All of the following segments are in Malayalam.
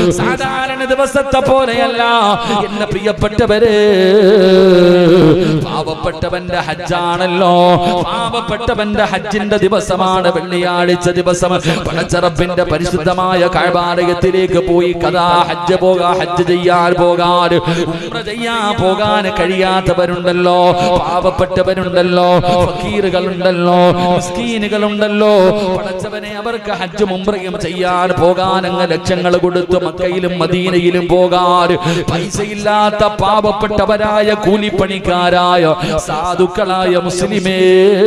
സാധാരണ ദിവസത്തെ പോലെയല്ല എന്റെ പ്രിയപ്പെട്ടവര് പാവപ്പെട്ടവന്റെ ഹജ്ജാണല്ലോ പാവപ്പെട്ടവന്റെ ഹജ്ജിന്റെ ദിവസമാണ് വെള്ളിയാഴ്ച ദിവസം പടച്ചറപ്പിന്റെ പരിശുദ്ധമായ കഴബാലയത്തിലേക്ക് പോയി കഥാ ഹജ്ജ് പോകാ ഹജ്ജ് ചെയ്യാൻ പോകാൻ ഉംറ ചെയ്യാൻ പോകാൻ കഴിയാത്തവരുണ്ടല്ലോ പാവപ്പെട്ടവരുണ്ടല്ലോ ഫക്കീറുകളുണ്ടല്ലോ മിസ്കീനുകളുണ്ടല്ലോ പടച്ചവനെ അവർക്ക് ഹജ്ജും ഉംറയും ചെയ്യാൻ പോകാൻ അങ്ങ് ലക്ഷങ്ങൾ കൊടുത്ത് മക്കയിലും മദീനയിലും പോകാൻ പൈസയില്ലാത്ത പാവപ്പെട്ടവരായ കൂലിപ്പണിക്കാരായ സാധുക്കളായ മുസ്ലിമേ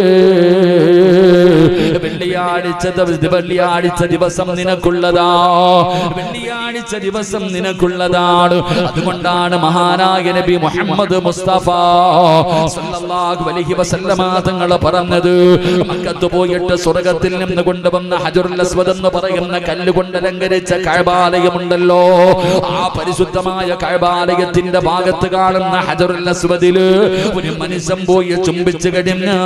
വെള്ളിയാഴ്ച ദിവ- വെള്ളിയാഴ്ച ദിവസം നിനക്കുള്ളതാ വെള്ളിയാഴ്ച ദിവസം നിനക്കുള്ളതാണ് അതുകൊണ്ടാണ് മഹാനായ നബി മുഹമ്മദ് മുസ്തഫ സല്ലല്ലാഹു അലൈഹി വസല്ലമ തങ്ങൾ പറഞ്ഞത് മക്കത്ത് പോയിട്ട് സ്വർഗത്തിൽ നിന്ന് കൊണ്ടുവന്ന ഹജറുൽ അസ്വദ് എന്ന് പറയുന്ന കല്ലുകൊണ്ട് അലങ്കരിച്ച കഴബാലയമുണ്ടല്ലോ ആ പരിശുദ്ധമായ കഴബാലയത്തിന്റെ ഭാഗത്ത് കാണുന്ന ഹജറുൽ അസ്വദില് ഒരു മനുഷ്യൻ പോയി ചുംബിച്ചു കഴിഞ്ഞാൽ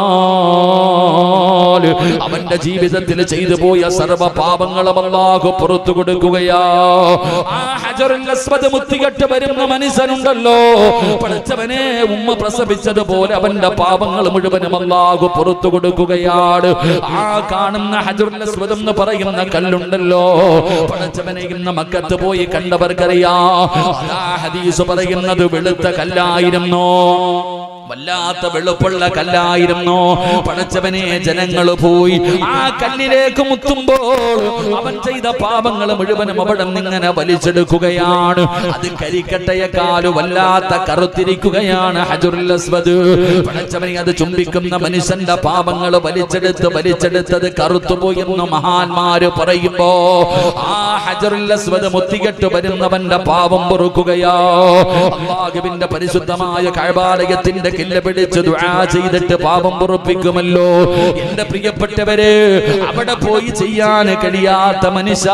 അവന്റെ ജീവിതത്തിൽ ചെയ്തു പോയ സർവ പാപങ്ങളും അല്ലാഹു പുറത്തു കൊടുക്കുകയാ ആ ഹജറുൽ അസ്വദ് മുത്തികെട്ട് വരുന്ന മനുഷ്യനുണ്ടല്ലോ പഠിച്ചവനെ ഉമ്മ പ്രസവിച്ചതുപോലെ അവന്റെ പാപങ്ങൾ മുഴുവനും അല്ലാഹു പുറത്തു കൊടുക്കുകയാണ് ആ കാണുന്ന ഹജറുൽ അസ്വദ് എന്ന് പറയുന്ന കല്ലുണ്ടല്ലോ പഠിച്ചവനെ ഇന്ന് മക്കത്ത് പോയി കണ്ടവർക്കറിയാ അതാ ഹദീസ് പറയുന്നത് വെളുത്ത കല്ലായിരുന്നോ വല്ലാത്ത വെളുപ്പുള്ള കല്ലായിരുന്നു പടച്ചവനെ ജനങ്ങൾ പോയി ആ കല്ലിലേക്ക് മുത്തുമ്പോൾ അവൻ ചെയ്ത പാപങ്ങൾ മുഴുവനും അവിടെ നിന്നിങ്ങനെ വലിച്ചെടുക്കുകയാണ് അത് കരിക്കട്ടയെക്കാല് വല്ലാത്ത കറുത്തിരിക്കുകയാണ് ഹജുറുൽ അസ്വദ് പടച്ചവനെ അത് ചുംബിക്കുന്ന മനുഷ്യന്റെ പാപങ്ങൾ വലിച്ചെടുത്ത് വലിച്ചെടുത്തത് കറുത്തുപോയി എന്ന് മഹാന്മാര് പറയുമ്പോ ആ ഹജറുൽ അസ്വദ് മുത്തികെട്ട് വരുന്നവന്റെ പാപം പൊറുക്കുകയോ അള്ളാഹുവിന്റെ പരിശുദ്ധമായ കഴബാലയത്തിന്റെ കില്ല പിടിച്ച് ദുആ ചെയ്തിട്ട് പാപം പൊറുപ്പിക്കുമല്ലോ എന്റെ പ്രിയപ്പെട്ടവര് അവിടെ പോയി ചെയ്യാൻ കഴിയാത്ത മനുഷ്യ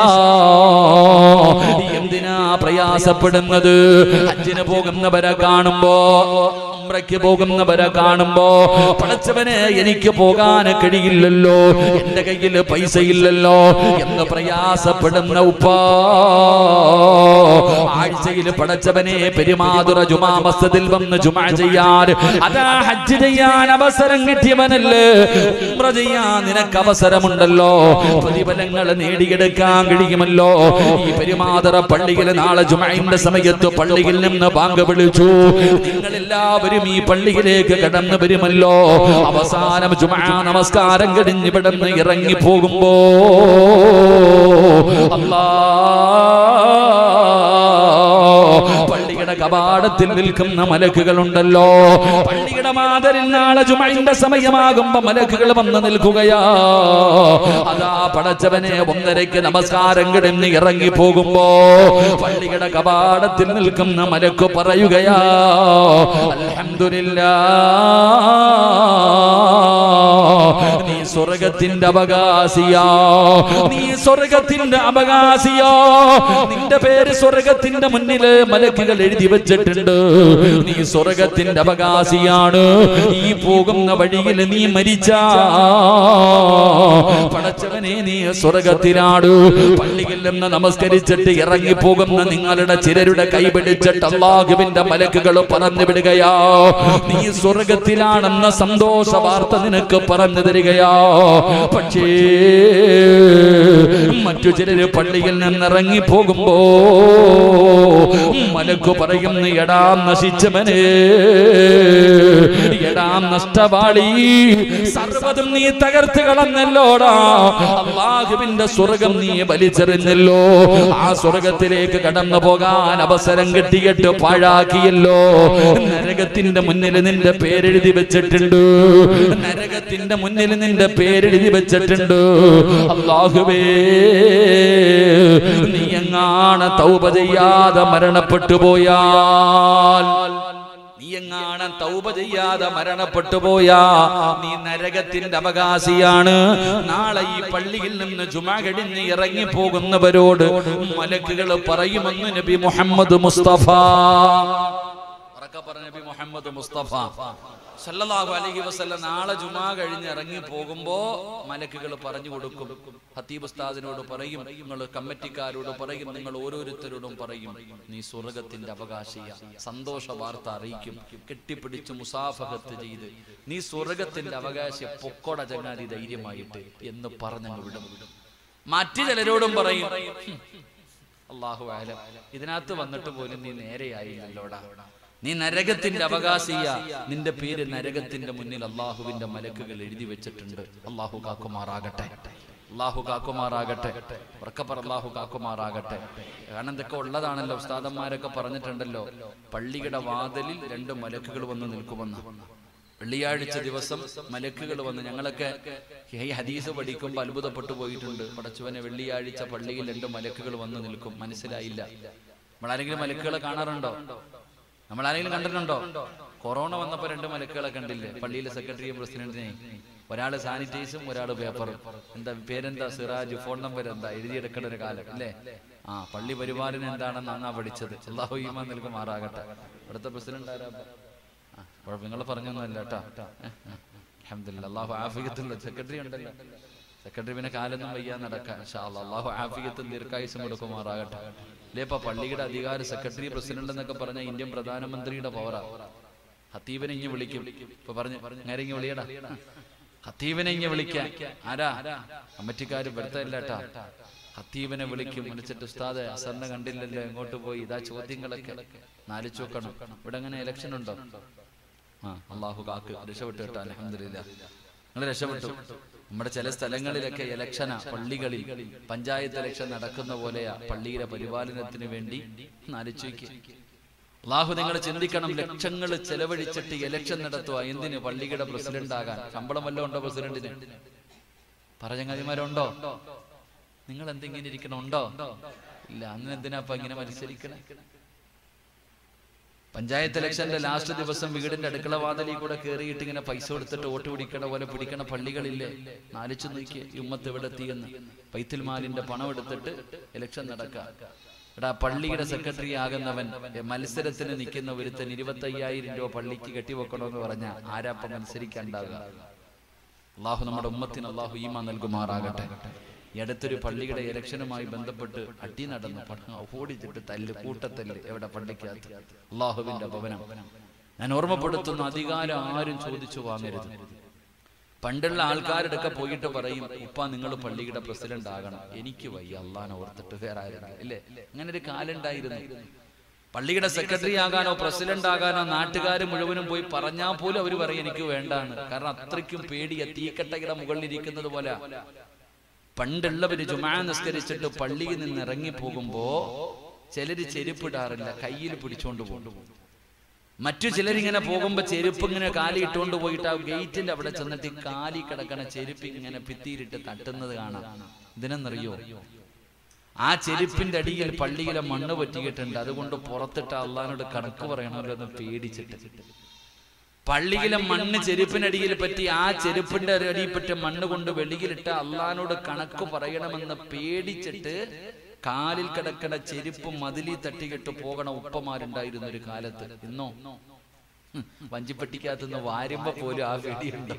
എന്തിനാ പ്രയാസപ്പെടുന്നത് ഹജ്ജിന് പോകുന്നവരെ കാണുമ്പോ ഉംറയ്ക്ക് പോകുന്നവരെ കാണുമ്പോ പടച്ചവനെ എനിക്ക് പോകാൻ കഴിയില്ലല്ലോ എന്റെ കയ്യിൽ പൈസ ഇല്ലല്ലോ എന്ന് പ്രയാസപ്പെടുന്ന ഉപ്പ ആഴ്ചയിൽ പടച്ചവനെ പെരുമാതുറ ജുമാ മസ്ജിദിൽ വന്ന് ജുമാ ചെയ്യാൻ അതാ ഹജ്ജ് ചെയ്യാൻ അവസരം കിട്ടിയവനല്ലേ ഉംറ ചെയ്യാൻ നിനക്ക് അവസരമുണ്ടല്ലോ പ്രതിഫലങ്ങൾ നേടിയെടുക്കാൻ കഴിയുമല്ലോ ഈ പെരുമാതുറ പള്ളിയിൽ നാളെ ജുമായിന്റെ സമയത്ത് പള്ളിയിൽ നിന്ന് ബാങ്ക് വിളിച്ചു നിങ്ങൾ എല്ലാവരും ഈ പള്ളിയിലേക്ക് കടന്നു വരുമല്ലോ അവസാനം ജുമാ നമസ്കാരം കഴിഞ്ഞ് ഇവിടെ നിന്ന് ഇറങ്ങി പോകുമ്പോ അല്ലാ പള്ളിയുടെ കവാടത്തിൽ നിൽക്കുന്ന മലക്കുകളുണ്ടല്ലോ പള്ളിയുടെ മാതരിൽ നാളെ ജുമൈന്റെ സമയമാകുമ്പോ മലക്കുകൾ വന്ന് നിൽക്കുകയാ അതാ പടച്ചവനെ ഒന്നരയ്ക്ക് നമസ്കാരം കിടന്ന് ഇറങ്ങി പോകുമ്പോ പള്ളിയുടെ കവാടത്തിൽ നിൽക്കുന്ന മലക്ക് പറയുകയാ അൽഹംദുലില്ലാ നീ സ്വർഗത്തിന്റെ അവകാശിയാ നീ സ്വർഗത്തിന്റെ അവകാശിയാ നിന്റെ പേര് സ്വർഗത്തിന്റെ മുന്നില് മലക്കുകൾ എഴുതി വെച്ചിട്ടുണ്ട് നീ സ്വർഗത്തിന്റെ അവകാശിയാണ് ഈ പോകുന്ന വഴിയിൽ നീ മരിച്ച പടച്ചവനെ നീ സ്വർഗത്തിലാണ് പള്ളിയിൽ നിന്ന് നമസ്കരിച്ചിട്ട് ഇറങ്ങി പോകുന്ന നിങ്ങളുടെ ചിലരുടെ കൈപിടിച്ചിട്ട് അള്ളാഹുവിന്റെ മലക്കുകൾ പറഞ്ഞു വിടുകയാ നീ സ്വർഗത്തിലാണെന്ന സന്തോഷ വാർത്ത നിനക്ക് പറഞ്ഞു തരികയാ പക്ഷേ മറ്റു ചിലര് പള്ളിയിൽ നിന്ന് ഇറങ്ങി പോകുമ്പോ മലക്കു പറയുന്ന എടാ നശിച്ചവനെ എടാ നഷ്ടവാളി സർവതും നീ തകർത്ത് കളഞ്ഞല്ലോടാ അള്ളാഹുവിന്റെ സ്വർഗം നീ വലിച്ചെറിഞ്ഞല്ലോ ആ സ്വർഗത്തിലേക്ക് കടന്നു പോകാൻ അവസരം കിട്ടിയിട്ട് പാഴാക്കിയല്ലോ നരകത്തിന്റെ മുന്നിൽ നിന്റെ പേരെഴുതി വെച്ചിട്ടുണ്ട് നരകത്തിന്റെ മുന്നിൽ നിന്റെ പേരെഴുതി വെച്ചിട്ടുണ്ട് അള്ളാഹുവേ നീ എങ്ങാണ് തൗബ ചെയ്യാതെ മരണപ്പെട്ടു പോയാൽ നീ എങ്ങാണ് തൗബ ചെയ്യാതെ മരണപ്പെട്ടു പോയാ നീ നരകത്തിന്റെ അവകാശിയാണ് നാളെ ഈ പള്ളിയിൽ നിന്ന് ജുമാ കഴിഞ്ഞ് ഇറങ്ങി പോകുന്നവരോട് മലക്കുകൾ പറയുമെന്ന് നബി മുഹമ്മദ് മുസ്തഫ ഉറക്കെ പറഞ്ഞ നബി മുഹമ്മദ് മുസ്തഫ സല്ലല്ലാഹു അലൈഹി വസല്ലം നാളെ ജുമാ കഴിഞ്ഞ് ഇറങ്ങി പോകുമ്പോ മലക്കുകൾ പറഞ്ഞു കൊടുക്കും ഹത്തീബ് ഉസ്താദിനോട് പറയും നിങ്ങൾ കമ്മിറ്റിക്കാരോട് പറയും നിങ്ങൾ ഓരോരുത്തരോടും പറയും നീ സ്വർഗത്തിന്റെ അവകാശിയ സന്തോഷ വാർത്ത അറിയിക്കും കെട്ടിപ്പിടിച്ച് മുസാഫഹത്ത് ചെയ്ത് നീ സ്വർഗത്തിന്റെ അവകാശി പൊക്കോട ചങ്ങാതി ധൈര്യമായിട്ട് എന്ന് പറഞ്ഞങ്ങ് വിടും മറ്റു ചിലരോടും പറയും "ഹും, അള്ളാഹു ആലം ഇതിനകത്ത് വന്നിട്ട് പോലും നീ നേരെയായില്ലല്ലോടാ നീ നരകത്തിന്റെ അവകാശിയ നിന്റെ പേര് നരകത്തിന്റെ മുന്നിൽ അള്ളാഹുവിന്റെ മലക്കുകൾ എഴുതി വെച്ചിട്ടുണ്ട് അള്ളാഹു കാക്കുമാറാകട്ടെ അള്ളാഹു കാക്കുമാറാകട്ടെ ഉറക്കപ്പറ അള്ളാഹു കാക്കുമാറാകട്ടെ കാരണം ഇതൊക്കെ ഉള്ളതാണല്ലോ ഉസ്താദന്മാരൊക്കെ പറഞ്ഞിട്ടുണ്ടല്ലോ പള്ളിയുടെ വാതിലിൽ രണ്ട് മലക്കുകൾ വന്ന് നിൽക്കുമെന്ന് വെള്ളിയാഴ്ച ദിവസം മലക്കുകൾ വന്ന് ഞങ്ങളൊക്കെ ഈ ഹദീസ് പഠിക്കുമ്പോൾ അത്ഭുതപ്പെട്ടു പോയിട്ടുണ്ട് പടച്ചുവനെ വെള്ളിയാഴ്ച പള്ളിയിൽ രണ്ട് മലക്കുകൾ വന്ന് നിൽക്കും മനസ്സിലായില്ല നമ്മളാരെങ്കിലും മലക്കുകളെ കാണാറുണ്ടോ നമ്മളാരെങ്കിലും കണ്ടിട്ടുണ്ടോ കൊറോണ വന്നപ്പോ രണ്ട് മലക്കുകളെ കണ്ടില്ലേ പള്ളിയിലെ സെക്രട്ടറിയും പ്രസിഡന്റിനെയും ഒരാള് സാനിറ്റൈസും ഒരാള് പേപ്പറും എന്താ പേരെന്താ സിറാജ് ഫോൺ നമ്പർ എന്താ എഴുതിയെടുക്കേണ്ട ഒരു കാലം അല്ലേ ആ പള്ളി പരിപാലനം എന്താണെന്ന് അന്നാ പഠിച്ചത് അള്ളാഹു ഈമാൻ നൽകുമാറാകട്ടെ ഇവിടുത്തെ പ്രസിഡന്റ് ആരാ ആ, കുഴപ്പം നിങ്ങൾ പറഞ്ഞൊന്നുമല്ല കേട്ടോ അഹമ്മദില്ല അള്ളാഹു ആഫിയത്തുള്ള സെക്രട്ടറി ഉണ്ടല്ലോ സെക്രട്ടറി പിന്നെ കാലൊന്നും വയ്യാൻ നടക്കാം ഇൻഷാ അല്ലാ. അള്ളാഹു ആഫിയത്തും ദീർഘായുസും കൊടുക്കുമാറാകട്ടെ അല്ലേ ഇപ്പൊ പള്ളിയുടെ അധികാര സെക്രട്ടറി പ്രസിഡന്റ് എന്നൊക്കെ പറഞ്ഞ ഇന്ത്യൻ പ്രധാനമന്ത്രിയുടെ പവറാ ഹത്തീബിനെ ഇങ്ങ് വിളിക്കും ഇപ്പൊ പറഞ്ഞു നേരെ ഇങ്ങ് വിളിയടാ ഹത്തീബിനെ ഇങ്ങ് വിളിക്കാൻ ആരാ കമ്മിറ്റിക്കാര് വരുത്തല്ലേട്ടാ ഹത്തീബിനെ വിളിക്കും വിളിച്ചിട്ട് ഉസ്താദ് അസറിനെ കണ്ടില്ലല്ലോ എങ്ങോട്ട് പോയി ഇതാ ചോദ്യങ്ങളൊക്കെ നാല് ചോക്കണം ഇവിടെ അങ്ങനെ ഇലക്ഷൻ ഉണ്ടോ ആ അള്ളാഹു കാക്ക് രക്ഷപ്പെട്ടു കേട്ടോ അലഹമില്ല നിങ്ങൾ രക്ഷപ്പെട്ടു നമ്മുടെ ചില സ്ഥലങ്ങളിലൊക്കെ ഇലക്ഷനാ പള്ളികളിൽ പഞ്ചായത്ത് ഇലക്ഷൻ നടക്കുന്ന പോലെയാ പള്ളിയുടെ പരിപാലനത്തിന് വേണ്ടി നാലിച്ചോയ്ക്ക് അള്ളാഹു നിങ്ങൾ ചിന്തിക്കണം ലക്ഷങ്ങൾ ചെലവഴിച്ചിട്ട് ഇലക്ഷൻ നടത്തുക എന്തിന് പള്ളിയുടെ പ്രസിഡന്റ് ആകാൻ ശമ്പളം വല്ലതും ഉണ്ടോ പ്രസിഡന്റിന് പറഞ്ഞങ്ങാതിമാരുണ്ടോ നിങ്ങൾ എന്തെങ്കിലും ഇരിക്കണുണ്ടോ ഇല്ല അന്ന് എന്തിനാ അപ്പൊ ഇങ്ങനെ മത്സരിക്കണേ പഞ്ചായത്ത് ഇലക്ഷന്റെ ലാസ്റ്റ് ദിവസം വീടിന്റെ അടുക്കള വാതിലിൽ കൂടെ കയറിയിട്ട് ഇങ്ങനെ പൈസ കൊടുത്തിട്ട് വോട്ട് പിടിക്കണ പോലെ പിടിക്കണ പള്ളികളില്ലേ നാലിച്ചു നോക്കിയ ഈ ഉമ്മത്ത് എവിടെ എത്തിയെന്ന് പൈത്തിൽ മാലിന്റെ പണം എടുത്തിട്ട് ഇലക്ഷൻ നടക്കുക എടാ പള്ളിയുടെ സെക്രട്ടറി ആകുന്നവൻ എ, മത്സരത്തിന് നിൽക്കുന്ന ഒരുത്തൻ ഇരുപത്തി അയ്യായിരം രൂപ പള്ളിക്ക് കെട്ടിവെക്കണമെന്ന് പറഞ്ഞ ആരാപ്പ മത്സരിക്കാണ്ടാകുക അള്ളാഹു നമ്മുടെ ഉമ്മത്തിന് അള്ളാഹു ഈമ നൽകുമാറാകട്ടെ ഈ അടുത്തൊരു പള്ളിയുടെ ഇലക്ഷനുമായി ബന്ധപ്പെട്ട് അടി നടന്നു പട്ടണം ഓടിച്ചിട്ട് തല്ല് കൂട്ടത്തല്ല് എവിടെ പള്ളിക്കകത്ത് അള്ളാഹുവിന്റെ ഭവനം ഞാൻ ഓർമ്മപ്പെടുത്തുന്ന അധികാരം ആരും ചോദിച്ചു വാങ്ങരുത് പണ്ടുള്ള ആൾക്കാരുടെയൊക്കെ പോയിട്ട് പറയും ഉപ്പ നിങ്ങൾ പള്ളിയുടെ പ്രസിഡന്റ് ആകണം എനിക്ക് വയ്യ അള്ളാനെ ഓർത്തിട്ട് വേറെ ആരെങ്കിലും ഇല്ലേ അങ്ങനെ ഒരു കാലം ഉണ്ടായിരുന്നു പള്ളിയുടെ സെക്രട്ടറി ആകാനോ പ്രസിഡന്റ് ആകാനോ നാട്ടുകാർ മുഴുവനും പോയി പറഞ്ഞാൽ പോലും അവർ പറയും എനിക്ക് വേണ്ടാണ് കാരണം അത്രയ്ക്കും പേടിയ തീക്കട്ടയുടെ മുകളിൽ ഇരിക്കുന്നത് പോലെ പണ്ടുള്ളവര് ജുമാ നിസ്കരിച്ചിട്ട് പള്ളിയിൽ നിന്ന് ഇറങ്ങി പോകുമ്പോ ചിലര് ചെരുപ്പിടാറില്ല കയ്യിൽ പിടിച്ചോണ്ട് പോകും മറ്റു ചിലരിങ്ങനെ പോകുമ്പോ ചെരുപ്പ് ഇങ്ങനെ കാലി ഇട്ടുകൊണ്ട് പോയിട്ട് ആ ഗേറ്റിന്റെ അവിടെ ചെന്നിട്ട് ഈ കാലി കിടക്കണ ചെരുപ്പ് ഇങ്ങനെ ഭിത്തിയിലിട്ട് തട്ടുന്നത് കാണാം ഇതിനെന്നറിയോ ആ ചെരുപ്പിന്റെ അടിയിൽ പള്ളിയിലെ മണ്ണ് പറ്റിയിട്ടുണ്ട് അതുകൊണ്ട് പുറത്തിട്ട് അള്ളഹാനോട് കണക്ക് പറയണമല്ലോ എന്ന് പേടിച്ചിട്ട് പള്ളിയിലെ മണ്ണ് ചെരുപ്പിനടിയിൽ പറ്റി ആ ചെരുപ്പിന്റെ അടിയിൽ പറ്റിയ മണ്ണ് കൊണ്ട് വെളിയിലിട്ട് അള്ളഹാനോട് കണക്ക് പറയണമെന്ന് പേടിച്ചിട്ട് കാലിൽ കിടക്കണ ചെരുപ്പ് മതിലി തട്ടിക്കിട്ട് പോകണ ഉപ്പമാരുണ്ടായിരുന്ന ഒരു കാലത്ത് ഇന്നോ ഹും, വഞ്ചിപ്പെട്ടിക്കകത്തുനിന്ന് വാരുമ്പോ പോലും ആ പേടിയുണ്ടോ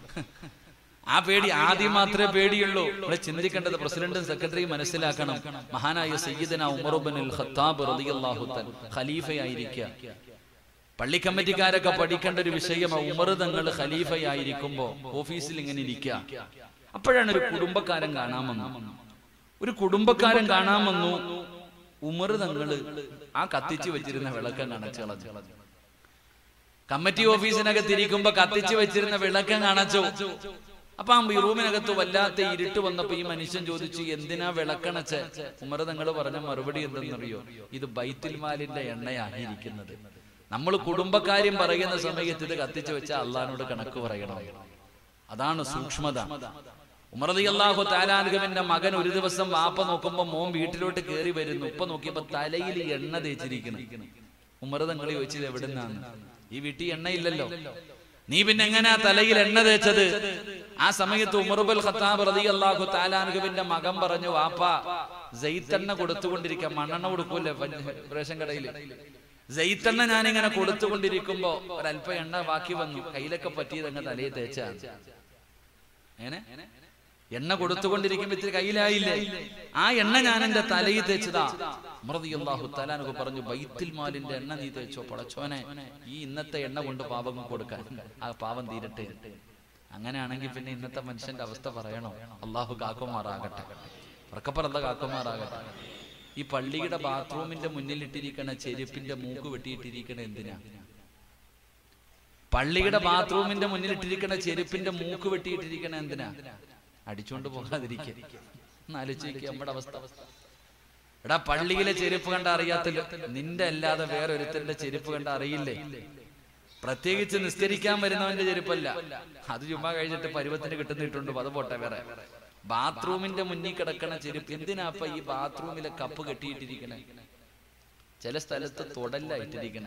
ആ പേടി ആദ്യം മാത്രമേ പേടിയുള്ളൂ ഇവിടെ ചിന്തിക്കേണ്ടത് പ്രസിഡന്റും സെക്രട്ടറിയും മനസ്സിലാക്കണം മഹാനായ സയ്യിദന ഉമറുബനിൽ ഖത്താബ് റളിയല്ലാഹു തൻ ഖലീഫയായിരിക്കുക പള്ളി കമ്മിറ്റിക്കാരൊക്കെ പഠിക്കേണ്ട ഒരു വിഷയമാണ് ഉമർ തങ്ങൾ ഖലീഫയായിരിക്കുമ്പോ ഓഫീസിൽ ഇങ്ങനെ ഇരിക്കുക അപ്പോഴാണ് ഒരു കുടുംബക്കാരൻ കാണാൻ വന്നു ഒരു കുടുംബക്കാരൻ കാണാൻ വന്നു ഉമർ തങ്ങള് ആ കത്തിച്ചു വെച്ചിരുന്ന വിളക്കം അണച്ചു കളഞ്ഞു കമ്മിറ്റി ഓഫീസിനകത്ത് ഇരിക്കുമ്പോ കത്തിച്ചു വെച്ചിരുന്ന വിളക്കം അണച്ചു അപ്പൊ ആ റൂമിനകത്ത് വല്ലാത്ത ഇരുട്ട് വന്നപ്പോ ഈ മനുഷ്യൻ ചോദിച്ചു എന്തിനാ വിളക്കണച്ച് ഉമർ തങ്ങൾ പറഞ്ഞ മറുപടി എന്തെന്നറിയോ ഇത് ബൈത്തുൽ മാലിന്റെ എണ്ണയായിരിക്കുന്നത് നമ്മൾ കുടുംബക്കാര്യം പറയുന്ന സമയത്ത് ഇത് കത്തിച്ചു വെച്ചാൽ അള്ളഹാനോട് കണക്ക് പറയണം അതാണ് സൂക്ഷ്മത ഉമർദി അള്ളാഹു താലാനുഗമിന്റെ മകൻ ഒരു ദിവസം വാപ്പ നോക്കുമ്പോ മോൻ വീട്ടിലോട്ട് കയറി വരുന്നു ഉപ്പ നോക്കിയപ്പോ തലയിൽ എണ്ണ തേച്ചിരിക്കുന്നു ഉമർ തങ്ങൾ ചോദിച്ചത് എവിടുന്നാണ് ഈ വീട്ടിൽ എണ്ണയില്ലല്ലോ നീ പിന്നെ എങ്ങനെയാ തലയിൽ എണ്ണ തേച്ചത് ആ സമയത്ത് ഉമറുബൽ ഖത്താബ് റതി അള്ളാഹു താലാനുഗമിന്റെ മകൻ പറഞ്ഞു വാപ്പ ജയ്ത്തെണ്ണ കൊടുത്തുകൊണ്ടിരിക്കാം മണ്ണെണ്ണ കൊടുക്കൂല്ലേ പഞ്ച- റേഷൻ കടയിൽ ജയിത്തെണ്ണ ഞാനിങ്ങനെ കൊടുത്തുകൊണ്ടിരിക്കുമ്പോ ഒരല്പം എണ്ണ ബാക്കി വന്നു കയ്യിലൊക്കെ പറ്റിയത് അങ്ങ് തലയിൽ തേച്ചാണ് എങ്ങനെ എണ്ണ കൊടുത്തുകൊണ്ടിരിക്കുമ്പോ ഇത്തിരി കയ്യിലായില്ലേ ആ എണ്ണ ഞാൻ എന്റെ തലയിൽ തേച്ചതാ അള്ളാഹു തലാനൊക്കെ പറഞ്ഞു ബൈത്തിൽ മാലിന്റെ എണ്ണ നീ തേച്ചോ പടച്ചോനെ ഈ ഇന്നത്തെ എണ്ണ കൊണ്ട് പാപം കൊടുക്കാൻ ആ പാപം തീരട്ടെ അങ്ങനെയാണെങ്കിൽ പിന്നെ ഇന്നത്തെ മനുഷ്യന്റെ അവസ്ഥ പറയണോ അള്ളാഹു കാക്കുമാറാകട്ടെ ഉറക്കപ്പറന്ത കാക്കുമാറാകട്ടെ ഈ പള്ളിയുടെ ബാത്റൂമിന്റെ മുന്നിലിട്ടിരിക്കണ ചെരുപ്പിന്റെ മൂക്ക് വെട്ടിയിട്ടിരിക്കണ എന്തിനാ പള്ളിയുടെ ബാത്റൂമിന്റെ മുന്നിലിട്ടിരിക്കണ ചെരുപ്പിന്റെ മൂക്ക് വെട്ടിയിട്ടിരിക്കണ എന്തിനാ അടിച്ചോണ്ട് പോകാതിരിക്കുക ആലോചിക്കുക നമ്മുടെ അവസ്ഥ എടാ പള്ളിയിലെ ചെരുപ്പ് കണ്ട അറിയാത്തല്ലോ നിന്റെ അല്ലാതെ വേറെ ഒരുത്തന്റെ ചെരുപ്പ് കണ്ട അറിയില്ലേ പ്രത്യേകിച്ച് നിസ്കരിക്കാൻ വരുന്നവന്റെ ചെരുപ്പല്ല അത് ചുമ്മാ കഴിഞ്ഞിട്ട് പരുവത്തിന് കിട്ടുന്നിട്ടുണ്ട് അത് പോട്ടെ വേറെ ബാത്റൂമിന്റെ മുന്നിൽ കിടക്കണ ചെരുപ്പ് എന്തിനാ അപ്പൊ ഈ ബാത്റൂമിലെ കപ്പ് കെട്ടിയിട്ടിരിക്കണേ ചില സ്ഥലത്ത് തൊടല്ല ഇട്ടിരിക്കണേ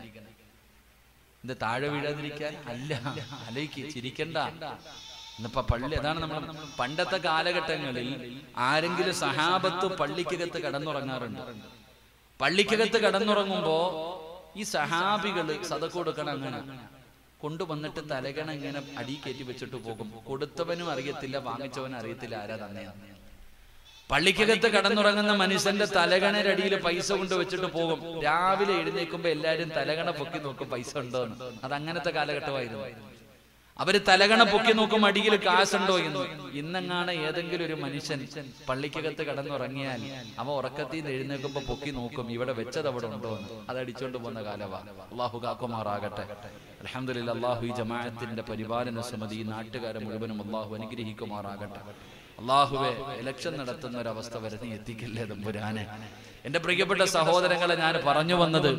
ഇത് താഴെ വീഴാതിരിക്കാൻ അല്ല അലയ്ക്ക് ചിരിക്കണ്ട ഇന്നിപ്പോ പള്ളി അതാണ് നമ്മൾ പണ്ടത്തെ കാലഘട്ടങ്ങളിൽ ആരെങ്കിലും സഹാബത്ത് പള്ളിക്കകത്ത് കടന്നുറങ്ങാറുണ്ട് പള്ളിക്കകത്ത് കടന്നുറങ്ങുമ്പോ ഈ സഹാബികള് സതക്ക് കൊടുക്കണം അങ്ങനെ കൊണ്ടുവന്നിട്ട് തലകണ ഇങ്ങനെ അടി കയറ്റി വെച്ചിട്ട് പോകും കൊടുത്തവനും അറിയത്തില്ല വാങ്ങിച്ചവനും അറിയത്തില്ല ആരാ തന്നെയാണ് പള്ളിക്കകത്ത് കടന്നുറങ്ങുന്ന മനുഷ്യന്റെ തലകണരടിയിൽ പൈസ കൊണ്ട് വെച്ചിട്ട് പോകും രാവിലെ എഴുന്നേൽക്കുമ്പോ എല്ലാരും തലകണ പൊക്കി നോക്കും പൈസ ഉണ്ടോ എന്ന് അത് അങ്ങനത്തെ കാലഘട്ടമായിരുന്നു അവര് തലകണ പൊക്കി നോക്കും അടിയിൽ കാശുണ്ടോ എന്ന് ഇന്നെങ്ങാണ് ഏതെങ്കിലും ഒരു മനുഷ്യൻ പള്ളിക്കകത്ത് കടന്നുറങ്ങിയാൽ അവ ഉറക്കത്തിൽ നിന്ന് എഴുന്നേൽക്കുമ്പോ പൊക്കി നോക്കും ഇവിടെ വെച്ചത് അവിടെ ഉണ്ടോ എന്ന് അത് അടിച്ചോണ്ട് പോകുന്ന കാലവാ അള്ളാഹു കാക്കുമാറാകട്ടെ അലഹമില്ല അള്ളാഹു ഈ ജമാഅത്തിന്റെ പരിപാലന സമിതി ഈ നാട്ടുകാരെ മുഴുവനും അള്ളാഹു അനുഗ്രഹിക്കുമാറാകട്ടെ അള്ളാഹുവെ ഇലക്ഷൻ നടത്തുന്ന ഒരവസ്ഥ വരെ നീ എത്തിക്കല്ലേ തമ്പുരാനെ എന്റെ പ്രിയപ്പെട്ട സഹോദരങ്ങളെ ഞാൻ പറഞ്ഞു വന്നത്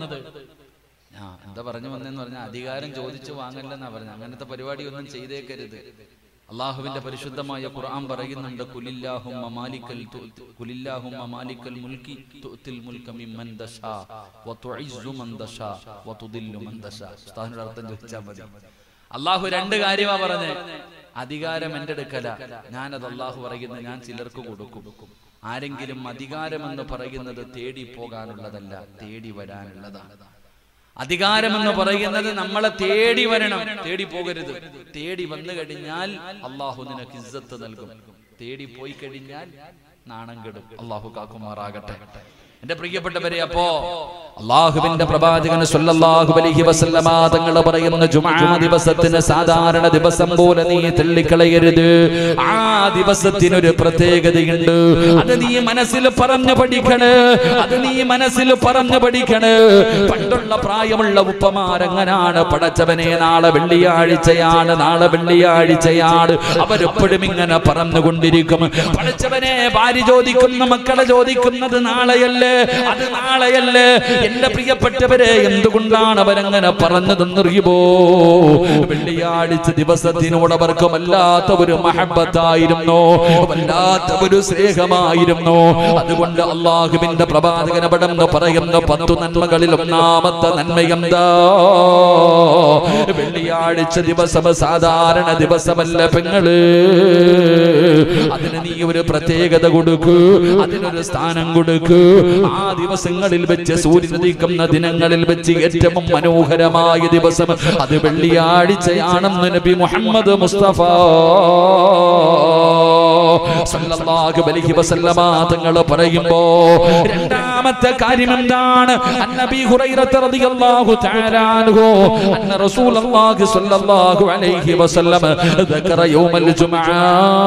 ആ എന്താ പറഞ്ഞു വന്നെന്ന് പറഞ്ഞാൽ അധികാരം ചോദിച്ചു വാങ്ങല്ലെന്നാ പറഞ്ഞ അങ്ങനത്തെ പരിപാടിയൊന്നും ചെയ്തേക്കരുത് അള്ളാഹുവിന്റെ പരിശുദ്ധമായ ഖുർആൻ പറയുന്നുണ്ട് കുലില്ലാഹുമ്മ മാലിക്കൽ തുഅ്തി- കുലില്ലാഹുമ്മ മാലിക്കൽ മുൽക്കി തുഅ്തിൽ മുൽക മിമ്മൻ ദശാ വതുഇസ്സു മൻ ദശാ വതുദില്ലു മൻ ദശാ ഉസ്താദിനോട് അർത്ഥം ചോദിച്ചാൽ മതി അള്ളാഹു രണ്ട് കാര്യമാ പറഞ്ഞേ അധികാരം എന്റെ അടുക്കല ഞാനത് അള്ളാഹു പറയുന്നത് ഞാൻ ചിലർക്ക് കൊടുക്കും ആരെങ്കിലും അധികാരമെന്ന് പറയുന്നത് തേടി പോകാനുള്ളതല്ല തേടി വരാനുള്ളതാണ് അധികാരമെന്ന് പറയുന്നത് നമ്മളെ തേടി വരണം തേടി പോകരുത് തേടി വന്നു കഴിഞ്ഞാൽ അള്ളാഹു നിനക്ക് ഇസ്സത്ത് നൽകും തേടി പോയി കഴിഞ്ഞാൽ നാണം കെടും അള്ളാഹു കാക്കുമാറാകട്ടെ എന്റെ പ്രിയപ്പെട്ടവരെ അപ്പോ അള്ളാഹുവിന്റെ പ്രവാചകൻ സല്ലല്ലാഹു അലൈഹി വസല്ലമ തങ്ങൾ പറയുന്ന ജുമാ ദിവസത്തിന് സാധാരണ ദിവസം പോലെ നീ തള്ളിക്കളയരുത് ആ ദിവസത്തിനൊരു പ്രത്യേകതയുണ്ട് അത് നീ മനസ്സിൽ പറഞ്ഞു പഠിക്കണ് അത് നീ മനസ്സിൽ പറഞ്ഞു പഠിക്കണ് പണ്ടുള്ള പ്രായമുള്ള ഉപ്പമാരങ്ങനാണ് പടച്ചവനെ നാളെ വെള്ളിയാഴ്ചയാണ് നാളെ വെള്ളിയാഴ്ചയാണ് അവരെപ്പോഴും ഇങ്ങനെ പറഞ്ഞുകൊണ്ടിരിക്കും പടച്ചവനെ ഭാര്യ ചോദിക്കുന്ന മക്കളെ ചോദിക്കുന്നത് നാളെയല്ലേ അത് നാളെയല്ലേ എന്റെ പ്രിയപ്പെട്ടവരെ എന്തുകൊണ്ടാണ് അവരങ്ങനെ പറഞ്ഞതെന്നറിയുമോ വെള്ളിയാഴ്ച ദിവസത്തിനോട് അവർക്ക് വല്ലാത്ത ഒരു മഹബത്തായിരുന്നു വല്ലാത്ത ഒരു സ്നേഹമായിരുന്നു അതുകൊണ്ട് അള്ളാഹുവിന്റെ പ്രവാചകൻ അവിടെന്ന് പറയുന്ന പത്തു നന്മകളിൽ ഒന്നാമത്തെ നന്മയെന്താ വെള്ളിയാഴ്ച ദിവസം സാധാരണ ദിവസമല്ല പെങ്ങള് അതിന് നീ ഒരു പ്രത്യേകത കൊടുക്കൂ അതിനൊരു സ്ഥാനം കൊടുക്കൂ ആ ദിവസങ്ങളിൽ വെച്ച് സൂര്യൻ ഉദിക്കുന്ന ദിനങ്ങളിൽ വെച്ച് ഏറ്റവും മനോഹരമായ ദിവസം അത് വെള്ളിയാഴ്ചയാണെന്ന് നബി മുഹമ്മദ് മുസ്തഫ സല്ലല്ലാഹു അലൈഹി വസല്ലമ തങ്ങൾ പറയുമ്പോ രണ്ടാമത്തെ കാര്യം എന്താണ് അന്നബി ഹുറൈറ റളിയല്ലാഹു തആല അൻഹു അന്ന റസൂലുള്ളാഹി സ്വല്ലല്ലാഹു അലൈഹി വസല്ലം ذكر يوم الجمعه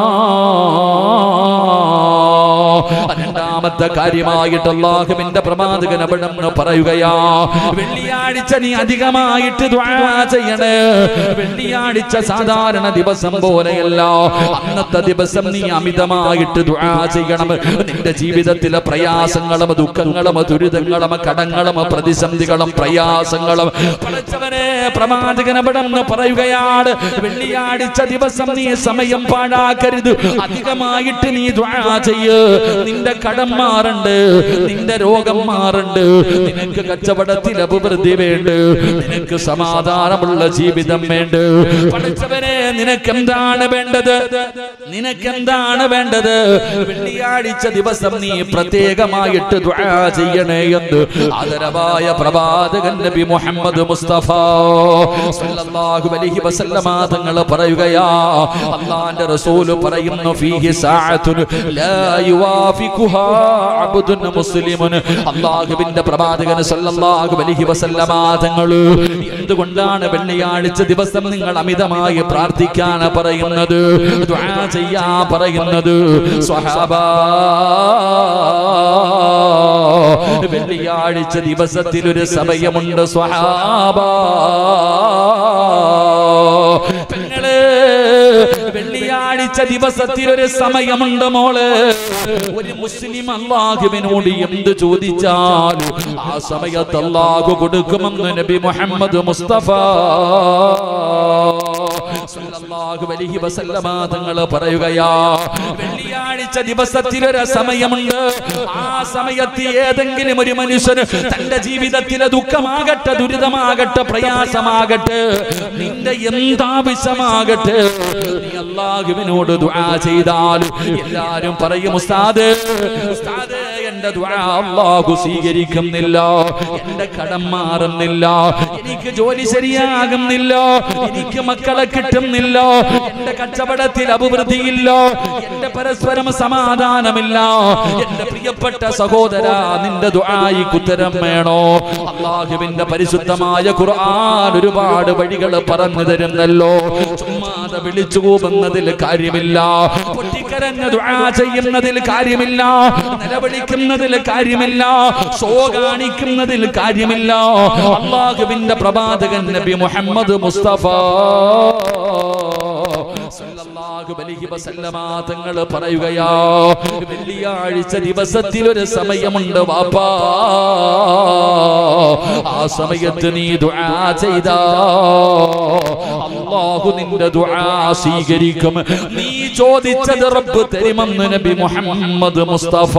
രണ്ടാമത്തെ കാര്യമായിട്ട് അള്ളാഹുവിന്റെ പ്രവാചകൻ അവിടെ നിന്ന് പറയുകയാ വെള്ളിയാഴ്ച നീ അധികമായിട്ട് ദുആ ചെയ്യണേ വെള്ളിയാഴ്ച സാധാരണ ദിവസം പോലെയല്ല അന്നത്തെ ദിവസം നീ അമിതമായിട്ട് ദുആ ചെയ്യണം നിന്റെ ജീവിതത്തിലെ പ്രയാസങ്ങളും ദുഃഖങ്ങളും ദുരിതങ്ങളും കടങ്ങളും പ്രതിസന്ധികളും പ്രയാസങ്ങളും പഠിച്ചവനെ പ്രവാചകൻ അവിടെ നിന്ന് പറയുകയാണ് വെള്ളിയാഴ്ച ദിവസം നീ സമയം പാഴാക്കരുത് അധികമായിട്ട് നീ ദുആ ചെയ്യ് നിന്റെ കട കടം മാറുണ്ട് നിന്റെ രോഗം മാറുണ്ട് നിനക്ക് കച്ചവടത്തിൽ അഭിവൃദ്ധി വേണ്ട നിനക്ക് സമാധാനമുള്ള ജീവിതം വേണ്ട പഠിച്ചവനെ നിനക്ക് എന്താണ് വേണ്ടത് നിനക്ക് എന്താണ് വേണ്ടത് വെള്ളിയാഴ്ച ദിവസം നീ പ്രത്യേകമായിട്ട് ദുആ ചെയ്യണേ എന്ന് ആദരവായ പ്രവാചകൻ നബി മുഹമ്മദ് മുസ്തഫ സല്ലല്ലാഹു അലൈഹി വസല്ലമ തങ്ങൾ പറയുകയാ അള്ളാന്റെ റസൂല് പറയുന്നു ഫീഹി സഅത്തുൻ ലാ യുവാഫിഖുഹാ അബ്ദുൻ മുസ്ലിമുൻ അല്ലാഹുവിന്റെ പ്രവാചകൻ സല്ലല്ലാഹു അലൈഹി വസല്ലമ തങ്ങൾ എന്തുകൊണ്ടാണ് വെള്ളിയാഴ്ച ദിവസം നിങ്ങൾ അമിതമായി പ്രാർത്ഥിക്കാൻ പറയുന്നത് ദുആ ചെയ്യാ പറയുന്നത് സ്വഹാബാ വെള്ളിയാഴ്ച ദിവസത്തിൽ ഒരു സമയമുണ്ട് സ്വഹാബാ പെങ്ങള് വെള്ളിയാഴ്ച ദിവസത്തിൽ ഒരു സമയമുണ്ട് മോള് ഒരു മുസ്ലിം അള്ളാഹുവിനോട് എന്ത് ചോദിച്ചാലും ആ സമയത്ത് അള്ളാഹു കൊടുക്കുമെന്ന് നബി മുഹമ്മദ് മുസ്തഫ സല്ലല്ലാഹു അലൈഹി വസല്ലമ തങ്ങൾ പറയുകയാ വെള്ളിയാഴ്ച ദിവസത്തിൽ ഒരു സമയമുണ്ട് ആ സമയത്ത് ഏതെങ്കിലും ഒരു മനുഷ്യന് തന്റെ ജീവിതത്തിലെ ദുഃഖമാകട്ടെ ദുരിതമാകട്ടെ പ്രയാസമാകട്ടെ നിന്റെ എന്താവശ്യമാകട്ടെ നീ അള്ളാഹുവിനോട് ദുആ ചെയ്താൽ എല്ലാരും പറയും ഉസ്താദ് ഉസ്താദ് എന്റെ ദുആ അള്ളാഹു സ്വീകരിക്കുന്നില്ല എന്റെ കടം മാറുന്നില്ല എനിക്ക് ജോലി ശരിയാകുന്നില്ല എനിക്ക് മക്കളെ കിട്ടുന്നില്ല എന്റെ കച്ചവടത്തിൽ അഭിവൃദ്ധിയില്ല എന്റെ പരസ്പരം സമാധാനമില്ല എന്റെ പ്രിയപ്പെട്ട സഹോദര നിന്റെ ദുആയിക്ക് ഉത്തരം വേണോ അള്ളാഹുവിന്റെ പരിശുദ്ധമായ ഖുർആൻ ഒരുപാട് വഴികൾ പറഞ്ഞു തരുന്നല്ലോ ചുമ്മാതെ വിളിച്ചു കൂവുന്നതിൽ കാര്യമില്ല പൊട്ടിക്കരഞ്ഞ ദുആ ചെയ്യുന്നതിൽ കാര്യമില്ല നിലവിളിക്കുന്നതിൽ കാര്യമില്ല ഷോ കാണിക്കുന്നതിൽ കാര്യമില്ല അള്ളാഹുവിന്റെ പ്രവാചകൻ നബി മുഹമ്മദ് മുസ്തഫ സല്ലല്ലാഹു അലൈഹി വസല്ലമ തങ്ങൾ പറയുകയാ വെള്ളിയാഴ്ച ദിവസത്തിൽ ഒരു സമയമുണ്ട് വാപ്പാ ആ സമയത്ത് നീ ദുആ ചെയ്താ അല്ലാഹു നിന്റെ ദുആ സ്വീകരിക്കും നീ ചോദിച്ചത് റബ്ബ് തരുമെന്ന് നബി മുഹമ്മദ് മുസ്തഫ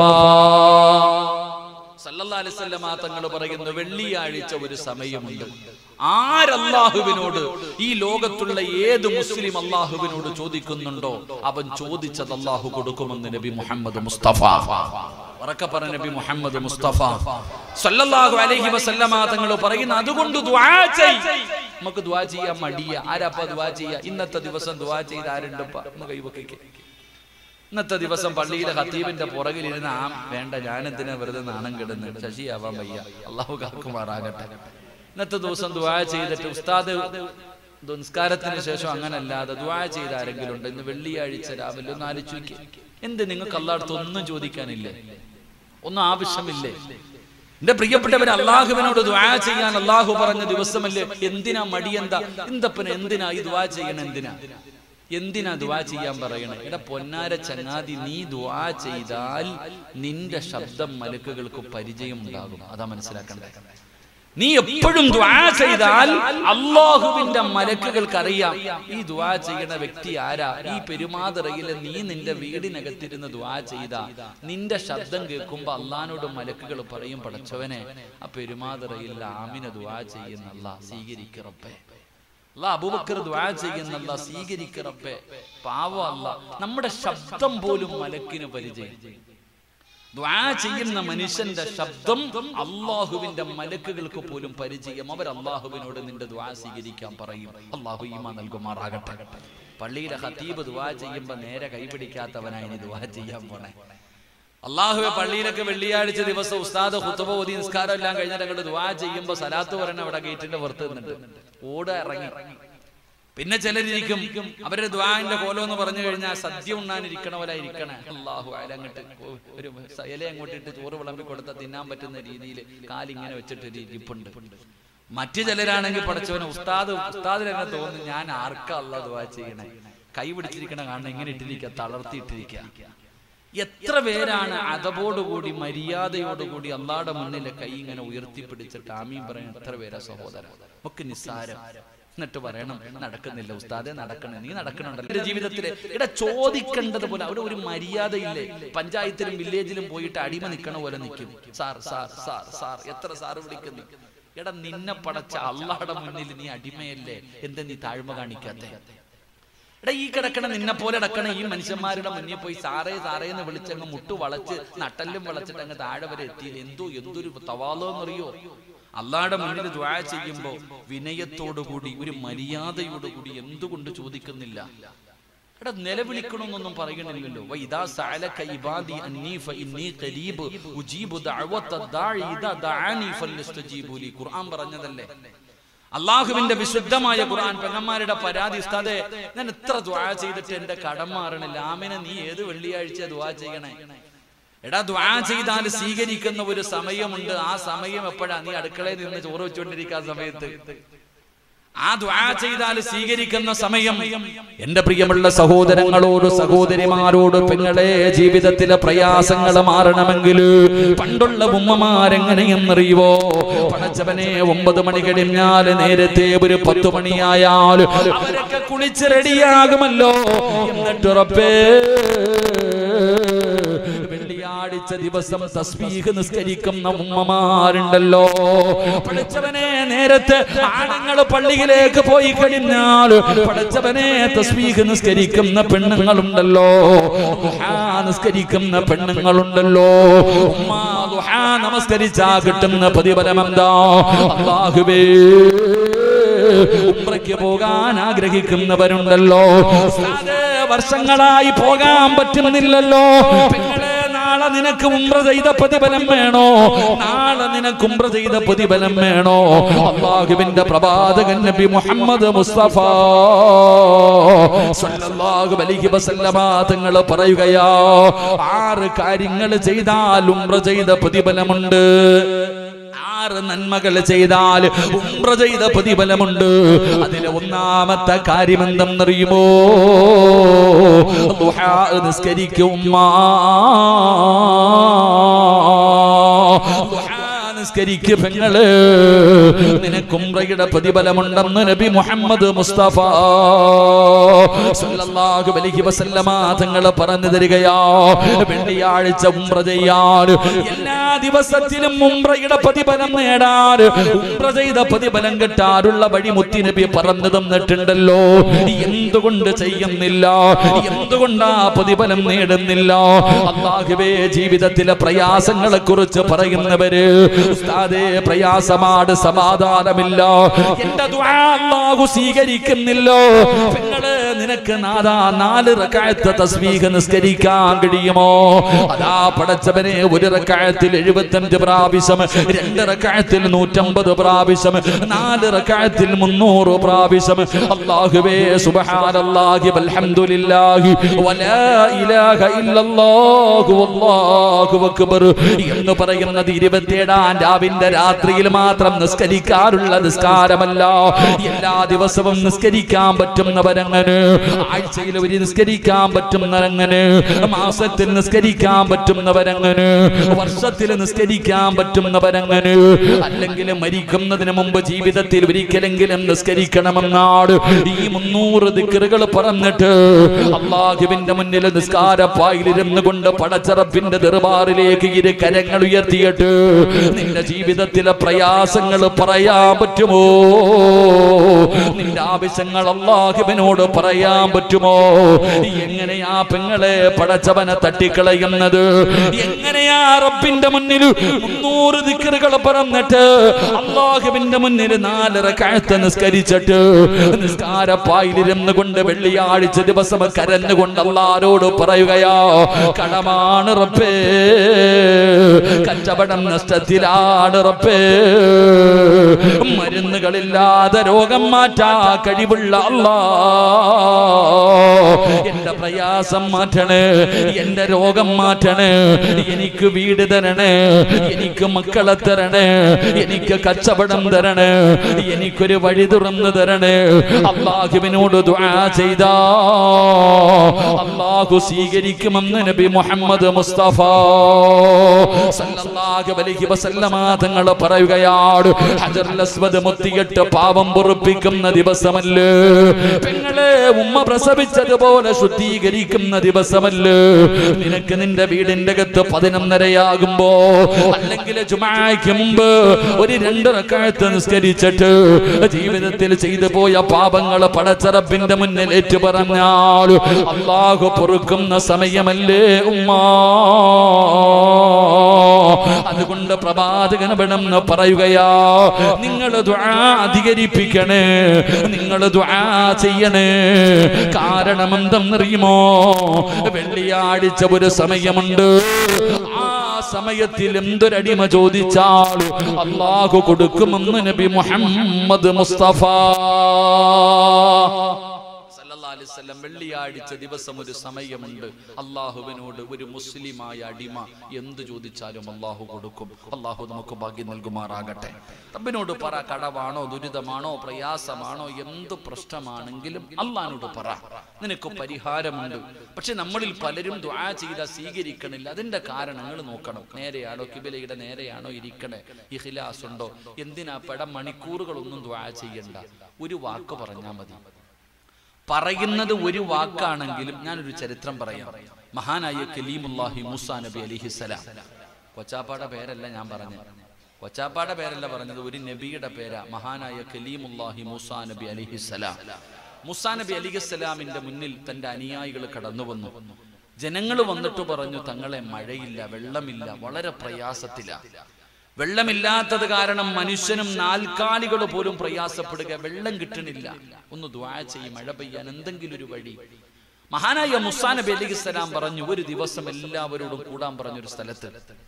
സല്ലല്ലാഹു അലൈഹി വസല്ലമ തങ്ങൾ പറയുന്നു വെള്ളിയാഴ്ച ഒരു സമയമുണ്ട് ആരല്ലാഹുവിനോട് ഈ ലോകത്തുള്ള ഏത് മുസ്ലിം അള്ളാഹുവിനോട് ചോദിക്കുന്നുണ്ടോ അവൻ ചോദിച്ചത് അള്ളാഹു കൊടുക്കുമെന്ന് നബി മുഹമ്മദ് മുസ്തഫ ഉറക്കെ പറഞ്ഞ നബി മുഹമ്മദ് മുസ്തഫ സല്ലല്ലാഹു അലൈഹി വസല്ലമ തങ്ങൾ പറയുന്നു അതുകൊണ്ട് ദുആ ചെയ് നമുക്ക് ദുആ ചെയ്യാൻ മടിയ ആരാപ്പ ദുആ ചെയ്യാ ഇന്നത്തെ ദിവസം ദുആ ചെയ്ത് ആരുണ്ടപ്പ ഒന്ന് കൈവക്കിക്ക് ഇന്നത്തെ ദിവസം പള്ളിയിലെ ഹത്തീബിന്റെ പുറകിലിരുന്ന് ആ വേണ്ട ഞാൻ എന്തിനാ വെറുതെ നാണം കിടന്ന് ശശിയാവാൻ വയ്യ അള്ളാഹു കാക്കുമാറാകട്ടെ ഇന്നത്തെ ദിവസം ദുആ ചെയ്തിട്ട് ഉസ്താദ് നിസ്കാരത്തിന് ശേഷം അങ്ങനല്ലാതെ ദുആ ചെയ്ത ആരെങ്കിലും ഉണ്ട് ഇന്ന് വെള്ളിയാഴ്ച രാവിലെ ഒന്ന് ആലോചിക്കുക എന്ത് നിങ്ങൾക്ക് അള്ളാഹടുത്ത് ഒന്നും ചോദിക്കാനില്ലേ ഒന്നും ആവശ്യമില്ലേ എന്റെ പ്രിയപ്പെട്ടവർ അള്ളാഹുവിനോട് ദ്വാ ചെയ്യാൻ അള്ളാഹു പറഞ്ഞ ദിവസമല്ലേ എന്തിനാ മടിയെന്താ എന്തപ്പന എന്തിനാ ഈ ദ്വാ ചെയ്യണം എന്തിനാ എന്തിനാ ദുവാ ചെയ്യാൻ പറയണേ എടാ പൊന്നാര ചങ്ങാതി നീ ദുവാ ചെയ്താൽ നിന്റെ ശബ്ദം മലക്കുകൾക്ക് പരിചയം ഉണ്ടാകും അതാ മനസ്സിലാക്കണ്ടേ നീ എപ്പോഴും ദ്വാ ചെയ്താൽ അള്ളാഹുവിന്റെ മലക്കുകൾക്ക് അറിയാം ഈ ദ്വാ ചെയ്യുന്ന വ്യക്തി ആരാ ഈ പെരുമാതിറയില് നീ നിന്റെ വീടിനകത്തിരുന്ന് ദ്വാ ചെയ്ത നിന്റെ ശബ്ദം കേൾക്കുമ്പോ അള്ളഹാനോട് മലക്കുകൾ പറയും പടച്ചവനെ ആ പെരുമാതിറയിൽ ആമിന ദ്വാ ചെയ്യുന്നല്ല സ്വീകരിക്കറപ്പേ അല്ല അബൂബക്കർ ദ്വാ ചെയ്യുന്നല്ല സ്വീകരിക്കറപ്പേ പാവം അല്ല നമ്മുടെ ശബ്ദം പോലും മലക്കിന് പരിചയം ദ്വാ ചെയ്യുന്ന മനുഷ്യന്റെ ശബ്ദം അള്ളാഹുവിന്റെ മലക്കുകൾക്ക് പോലും പരിചയം അവർ അള്ളാഹുവിനോട് നിന്റെ ദ്വാ സ്വീകരിക്കാൻ പറയും അള്ളാഹു ഈമ നൽകുമാറാകട്ടെ പള്ളിയിലെ ഹത്തീബ് ദ്വാ ചെയ്യുമ്പോ നേരെ കൈപിടിക്കാത്തവനായി ഇനി ദ്വാ ചെയ്യാൻ പോണേ അള്ളാഹുവെ പള്ളിയിലൊക്കെ വെള്ളിയാഴ്ച ദിവസം ഉസ്താദ് ഹുത്തുബ ഓതി നിസ്കാരം എല്ലാം കഴിഞ്ഞിട്ട് അങ്ങോട്ട് ദ്വാ ചെയ്യുമ്പോ സലാത്ത് പറയണ അവിടെ ഗേറ്റിന്റെ പുറത്ത് നിന്നിട്ട് ഓട ഇറങ്ങി പിന്നെ ചിലരിരിക്കും അവരുടെ ദ്വാന്റെ കോലം എന്ന് പറഞ്ഞു കഴിഞ്ഞാൽ സദ്യ ഉണ്ണാനിരിക്കണ പോലെ ഇരിക്കണേ അള്ളാഹു അയലങ്ങട്ട് ഒരു ഇല അങ്ങോട്ട് ഇട്ട് ചോറ് വിളമ്പി കൊടുത്താൽ തിന്നാൻ പറ്റുന്ന രീതിയിൽ കാലിങ്ങനെ വെച്ചിട്ട് ഒരു ഇരിപ്പുണ്ട് മറ്റു ചിലരാണെങ്കിൽ പഠിച്ചവന് ഉസ്താദ് ഉസ്താദിനെന്നെ തോന്നുന്നു ഞാൻ ആർക്കാ അല്ല ദ്വാ ചെയ്യണേ കൈ പിടിച്ചിരിക്കണ കാണണം ഇങ്ങനെ ഇട്ടിരിക്കുക തളർത്തിയിട്ടിരിക്കുക എത്ര പേരാണ് അതപോടുകൂടി മര്യാദയോടുകൂടി അള്ളാടെ മുന്നിലെ കൈ ഇങ്ങനെ ഉയർത്തിപ്പിടിച്ചിട്ട് ആമീൻ പറയുന്ന എത്ര പേരാ സഹോദര ഒക്കെ നിസ്സാരം എന്നിട്ട് പറയണം നടക്കുന്നില്ല ഉസ്താദെ നടക്കണേ നീ നടക്കണുണ്ടല്ലോ എന്റെ ജീവിതത്തില് ഇവിടെ ചോദിക്കേണ്ടത് പോലെ അവിടെ ഒരു മര്യാദയില്ലേ പഞ്ചായത്തിലും വില്ലേജിലും പോയിട്ട് അടിമ നിൽക്കണ പോലെ നിൽക്കും സാർ സാർ സാർ സാർ എത്ര സാർ വിളിക്കുന്നു എടാ നിന്നെ പടച്ച അള്ളാടെ മുന്നിൽ നീ അടിമയല്ലേ എന്താ നീ താഴ്മ കാണിക്കാത്തെ എടാ ഈ കിടക്കണ നിന്നെ പോലെ കിടക്കണ ഈ മനുഷ്യന്മാരുടെ മുന്നിൽ പോയി സാറേ സാറേ എന്ന് വിളിച്ചങ്ങ് മുട്ടു വളച്ച് നട്ടല്ലും വളച്ചിട്ട് അങ്ങ് താഴെ വരെ എത്തിയില്ല എന്തോ എന്തൊരു തവാലോ എന്നറിയോ അള്ളാടെ മുന്നിൽ ദ്വാ ചെയ്യുമ്പോ വിനയത്തോടുകൂടി ഒരു മര്യാദയോടുകൂടി എന്തുകൊണ്ട് ചോദിക്കുന്നില്ല എടാ നിലവിളിക്കണമെന്നൊന്നും പറയണില്ലല്ലോ വൈദാ സഅലക ഇബാദി അന്നീ ഫഇന്നീ ഖരീബ് ഉജീബു ദഅവത ദാഇ ഇദാ ദഅാനി ഫലസ്തജീബു ലി ഖുർആൻ പറഞ്ഞതല്ലേ അള്ളാഹുവിന്റെ വിശുദ്ധമായ ഖുർആൻ പെങ്ങന്മാരുടെ പരാതി ഉസ്താദെ ഞാൻ എത്ര ദ്വാ ചെയ്തിട്ട് എന്റെ കടം മാറണില്ല ആമിനെ നീ ഏത് വെള്ളിയാഴ്ച ദ്വാ ചെയ്യണേ എടാ ദ്വാ ചെയ്താൽ സ്വീകരിക്കുന്ന ഒരു സമയമുണ്ട് ആ സമയം എപ്പോഴാ നീ അടുക്കളയിൽ നിന്ന് ചോറ് വെച്ചുകൊണ്ടിരിക്കുന്ന സമയത്ത് ആ ദ്വാ ചെയ്താൽ സ്വീകരിക്കുന്ന സമയം എന്റെ പ്രിയമുള്ള സഹോദരങ്ങളോട് സഹോദരിമാരോട് പെങ്ങളെ ജീവിതത്തിലെ പ്രയാസങ്ങൾ മാറണമെങ്കിൽ പണ്ടുള്ള ഉമ്മമാരെങ്ങനെയെന്നറിയുവോ പടച്ചവനെ ഒമ്പത് മണി കഴിഞ്ഞാൽ നേരത്തെ ഒരു പത്തു മണിയായാൽ അവരൊക്കെ കുളിച്ച് റെഡിയാകുമല്ലോ എന്നിട്ട് ഉറപ്പേ വെള്ളിയാഴ്ച ദിവസം തസ്ബീഹ് നിസ്കരിക്കുന്ന ഉമ്മമാരുണ്ടല്ലോ പഠിച്ചവനെ നേരത്തെ ആണുങ്ങൾ പള്ളിയിലേക്ക് പോയി കഴിഞ്ഞാൽ പഠിച്ചവനെ തസ്ബീഹ് നിസ്കരിക്കുന്ന പെണ്ണുങ്ങളുണ്ടല്ലോ ദുഹാ നിസ്കരിക്കുന്ന പെണ്ണുങ്ങളുണ്ടല്ലോ ഉമ്മ ദുഹാ നമസ്കരിച്ചാ കിട്ടുന്ന പ്രതിഫലം എന്താ അള്ളാഹുവേ ഉംറയ്ക്ക് പോകാൻ ആഗ്രഹിക്കുന്നവരുണ്ടല്ലോ ഉസ്താദേ, വർഷങ്ങളായി പോകാൻ പറ്റുന്നില്ലല്ലോ പെങ്ങളെ, നാളെ നിനക്ക് ഉംറ ചെയ്ത പ്രതിഫലം വേണോ നാളെ നിനക്ക് ഉംറ ചെയ്ത പ്രതിഫലം വേണോ അള്ളാഹുവിന്റെ പ്രവാചകൻ നബി മുഹമ്മദ് മുസ്തഫ സ്വല്ലല്ലാഹു അലൈഹി വസല്ലമ തങ്ങൾ പറയുകയാ ആറ് കാര്യങ്ങൾ ചെയ്താൽ ഉംറ ചെയ്ത പ്രതിഫലമുണ്ട് ആറ് നന്മകൾ ചെയ്താൽ ഉംറ ചെയ്ത പ്രതിഫലമുണ്ട് അതിലെ ഒന്നാമത്തെ കാര്യം എന്തെന്നറിയുമോ ദുഹാ നിസ്കരിക്കും നിസ്കരിക്ക് പെങ്ങള് നിനക്ക് ഉംറയുടെ പ്രതിഫലമുണ്ടെന്ന് നബി മുഹമ്മദ് മുസ്തഫ സല്ലല്ലാഹു അലൈഹി വസല്ലമ തങ്ങൾ പറഞ്ഞു തരികയാ വെള്ളിയാഴ്ച ഉംറ ചെയ്യാൻ എല്ലാ ദിവസത്തിലും ഉംറയുടെ പ്രതിഫലം നേടാൻ ഉംറ ചെയ്ത പ്രതിഫലം കിട്ടാറുള്ള വഴി മുത്തിനബി പറഞ്ഞു തന്നിട്ടുണ്ടല്ലോ എന്തുകൊണ്ട് ചെയ്യുന്നില്ല എന്തുകൊണ്ടാ പ്രതിഫലം നേടുന്നില്ല അള്ളാഹുവേ ജീവിതത്തിലെ പ്രയാസങ്ങളെ കുറിച്ച് പറയുന്നവര് ഉസ്താദേ പ്രയാസമാണ് സമാധാനമില്ല എന്റെ ദുആ അല്ലാഹു സ്വീകരിക്കുന്നില്ലോ പെങ്ങള് നിനക്ക് നാദാ നാല് റക്അത്ത് തസ്ബീഹ് നിസ്കരിക്കാൻ കഴിയുമോ അതാ പടച്ചവനെ ഒരു റക്അത്തിൽ 75 പ്രാവശ്യം രണ്ട് റക്അത്തിൽ 150 പ്രാവശ്യം നാല് റക്അത്തിൽ 300 പ്രാവശ്യം അല്ലാഹുവേ സുബ്ഹാനല്ലാഹി വൽഹംദുലില്ലാഹി വലാ ഇലാഹ ഇല്ലല്ലാഹു വല്ലാഹു അക്ബർ എന്ന് പറയുന്നത് ഇരുപത്തിയേഴാം രാവിന്റെ രാത്രിയിൽ മാത്രം നിസ്കരിക്കാറുള്ള നിസ്കാരമല്ല എല്ലാ ദിവസവും നിസ്കരിക്കാൻ പറ്റുന്നവരങ്ങനെ ആഴ്ചയിൽ ഒരു നിസ്കരിക്കാൻ പറ്റുന്നവരങ്ങനെ മാസത്തിൽ നിസ്കരിക്കാൻ പറ്റുന്നവരങ്ങനെ വർഷത്തിൽ നിസ്കരിക്കാൻ പറ്റുന്നവരങ്ങനെ അല്ലെങ്കിൽ മരിക്കുന്നതിന് മുമ്പ് ജീവിതത്തിൽ ഒരിക്കലെങ്കിലും നിസ്കരിക്കണമെന്നാണ് ഈ മുന്നൂറ് ദിക്കറുകൾ പറഞ്ഞിട്ട് അള്ളാഹുവിന്റെ മുന്നിൽ നിസ്കാരപ്പായിലിരുന്ന് കൊണ്ട് പടച്ചറപ്പിന്റെ ദർബാറിലേക്ക് ഇരു കരങ്ങൾ ഉയർത്തിയിട്ട് നിന്റെ ജീവിതത്തിലെ പ്രയാസങ്ങൾ പറയാൻ പറ്റുമോ നിന്റെ ആവശ്യങ്ങൾ അള്ളാഹുവിനോട് പറയാൻ പറ്റുമോ എങ്ങനെയാ പെങ്ങളെ പടച്ചവനെ തട്ടിക്കളയുന്നത് എങ്ങനെയാ റബ്ബിന്റെ മുന്നിൽ മുന്നൂറ് ദിക്കറുകൾ പറഞ്ഞിട്ട് അള്ളാഹുവിന്റെ മുന്നിൽ നാലര കഴുത്ത് നിസ്കരിച്ചിട്ട് നിസ്കാരപ്പായിലിരുന്ന് കൊണ്ട് വെള്ളിയാഴ്ച ദിവസം കരഞ്ഞുകൊണ്ട് അള്ളാരോട് പറയുകയാ കടമാണ് റബ്ബേ കച്ചവടം നഷ്ടത്തിലാണ് റബ്ബേ മരുന്നുകളില്ലാതെ രോഗം മാറ്റാ കഴിവുള്ള അല്ലാ എന്റെ പ്രയാസം മാറ്റണേ എന്റെ രോഗം മാറ്റണേ എനിക്ക് വീട് തരണേ എനിക്ക് മക്കളെ തരണേ എനിക്ക് കച്ചവടം തരണേ എനിക്കൊരു വഴി തുറന്നു തരണേ അള്ളാഹുവിനോട് ദുആ ചെയ്താ അള്ളാഹു സ്വീകരിക്കുമെന്ന് നബി മുഹമ്മദ് മുസ്തഫ സല്ലല്ലാഹു അലൈഹി വസല്ലമ തങ്ങൾ പറയുകയാണ് ഹജറുൽ അസ്വദ് മുത്തിയിട്ട് പാപം പൊറുപ്പിക്കുന്ന ദിവസമല്ലേ പെങ്ങളെ ഉമ്മ പ്രസവിച്ചതുപോലെ ശുദ്ധീകരിക്കുന്ന ദിവസമല്ലേ നിനക്ക് നിന്റെ വീടിന്റെ അകത്ത് പതിനൊന്നരയാകുമ്പോ അല്ലെങ്കിൽ ജുമാക്ക് മുമ്പ് ഒരു രണ്ട് റക്കായത്ത് നിസ്കരിച്ചിട്ട് ജീവിതത്തിൽ ചെയ്തു പോയ പാപങ്ങൾ പടച്ചറപ്പിന്റെ മുന്നിൽ ഏറ്റു പറഞ്ഞാൽ അള്ളാഹു പൊറുക്കുന്ന സമയമല്ലേ ഉമ്മ അതുകൊണ്ട് പ്രവാചകൻ വേണമെന്ന് പറയുകയാ നിങ്ങൾ ദുആ അധികരിപ്പിക്കണേ നിങ്ങൾ ദുആ ചെയ്യണേ കാരണം എന്തെന്നറിയുമോ വെള്ളിയാഴ്ച ഒരു സമയമുണ്ട് ആ സമയത്തിൽ എന്തൊരടിമ ചോദിച്ചാൽ അള്ളാഹു കൊടുക്കുമെന്ന് നബി മുഹമ്മദ് മുസ്തഫ സല്ലല്ലാഹു അലൈഹി വസല്ലം വെള്ളിയാഴ്ച ദിവസം ഒരു സമയമുണ്ട് അള്ളാഹുവിനോട് ഒരു മുസ്ലിമായ അടിമ എന്ത് ചോദിച്ചാലും അള്ളാഹു കൊടുക്കും അള്ളാഹു നമുക്ക് ഭാഗ്യം നൽകുമാറാകട്ടെ റബ്ബിനോട് പറ കടവാണോ ദുരിതമാണോ പ്രയാസമാണോ എന്ത് പ്രശ്നമാണെങ്കിലും അള്ളഹാനോട് പറ നിനക്ക് പരിഹാരമുണ്ട് പക്ഷെ നമ്മളിൽ പലരും ദ്വാ ചെയ്ത സ്വീകരിക്കണില്ല അതിന്റെ കാരണങ്ങൾ നോക്കണം നേരെയാണോ കിബിലയുടെ നേരെയാണോ ഇരിക്കണേ ഇഖിലാസ് ഉണ്ടോ എന്തിനാ പട മണിക്കൂറുകളൊന്നും ദ്വാ ചെയ്യണ്ട ഒരു വാക്ക് പറഞ്ഞാൽ മതി പറയുന്നത് ഒരു വാക്കാണെങ്കിലും ഞാനൊരു ചരിത്രം പറയാം മഹാനായ കലീമുല്ലാഹി മൂസാ നബി അലിഹിസലാം കൊച്ചാപ്പാടെ പേരല്ല ഞാൻ പറഞ്ഞത് കൊച്ചാപ്പാടെ പേരല്ല പറഞ്ഞത് ഒരു നബിയുടെ പേരാ മഹാനായ കലീമുല്ലാഹി മൂസാ നബി അലിഹിസലാം മുസാ നബി അലിഹിസ്സലാമിന്റെ മുന്നിൽ തന്റെ അനുയായികൾ കടന്നു വന്നു ജനങ്ങൾ വന്നിട്ട് പറഞ്ഞു തങ്ങളെ മഴയില്ല വെള്ളമില്ല വളരെ പ്രയാസത്തിലാണ് വെള്ളമില്ലാത്തത് കാരണം മനുഷ്യനും നാൽക്കാലികൾ പോലും പ്രയാസപ്പെടുക വെള്ളം കിട്ടണില്ല ഒന്ന് ദ്വാ ചെയ്യും മഴ പെയ്യാൻ എന്തെങ്കിലും ഒരു വഴി മഹാനായ മുസാ നബി അലൈഹി സ്വലാം പറഞ്ഞു ഒരു ദിവസം എല്ലാവരോടും കൂടാൻ പറഞ്ഞൊരു സ്ഥലത്ത്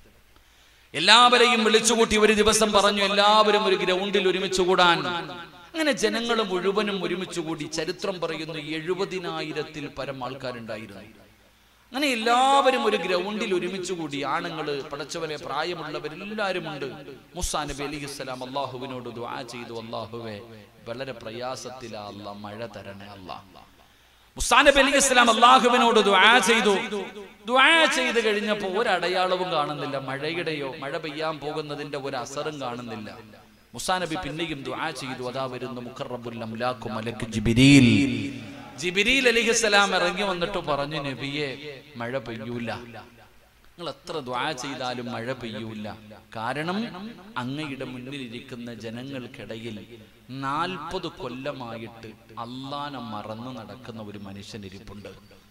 എല്ലാവരെയും വിളിച്ചുകൂട്ടി ഒരു ദിവസം പറഞ്ഞു എല്ലാവരും ഒരു ഗ്രൗണ്ടിൽ ഒരുമിച്ച് കൂടാൻ അങ്ങനെ ജനങ്ങൾ മുഴുവനും ഒരുമിച്ച് കൂടി ചരിത്രം പറയുന്നു എഴുപതിനായിരത്തിൽ പരം ആൾക്കാരുണ്ടായിരുന്നു അങ്ങനെ എല്ലാവരും ഒരു ഗ്രൗണ്ടിൽ ഒരുമിച്ച് കൂടി ആണുങ്ങള് പടച്ചവനെ പ്രായമുള്ളവരെല്ലാവരും ഉണ്ട് മുസാ നബി അലൈഹി സ്വലാം അള്ളാഹുവിനോട് ദുആ ചെയ്തു അള്ളാഹുവെ വളരെ പ്രയാസത്തിലാ അല്ല മഴ തരണേ അല്ലാ മുസാ നബി അലൈഹി സ്വലാം അള്ളാഹുവിനോട് ദുആ ചെയ്തു ദുആ ചെയ്ത് കഴിഞ്ഞപ്പോൾ ഒരടയാളവും കാണുന്നില്ല മഴയുടെയോ മഴ പെയ്യാൻ പോകുന്നതിന്റെ ഒരു അസറും കാണുന്നില്ല മുസാ നബി പിന്നെയും ദുആ ചെയ്തു അതാ വരുന്നു മുഖറബുൽ അംലാഖു മലക്ക് ജിബ്രീൽ ജിബിരിൽ അലിഹിസ്സലാം ഇറങ്ങി വന്നിട്ട് പറഞ്ഞു നബിയെ മഴ പെയ്യൂല നിങ്ങൾ എത്ര ദ്വാ ചെയ്താലും മഴ പെയ്യൂല കാരണം അങ്ങയുടെ മുന്നിലിരിക്കുന്ന ജനങ്ങൾക്കിടയിൽ നാൽപ്പത് കൊല്ലമായിട്ട് അള്ളാനെ മറന്നു നടക്കുന്ന ഒരു മനുഷ്യൻ ഇരിപ്പുണ്ട്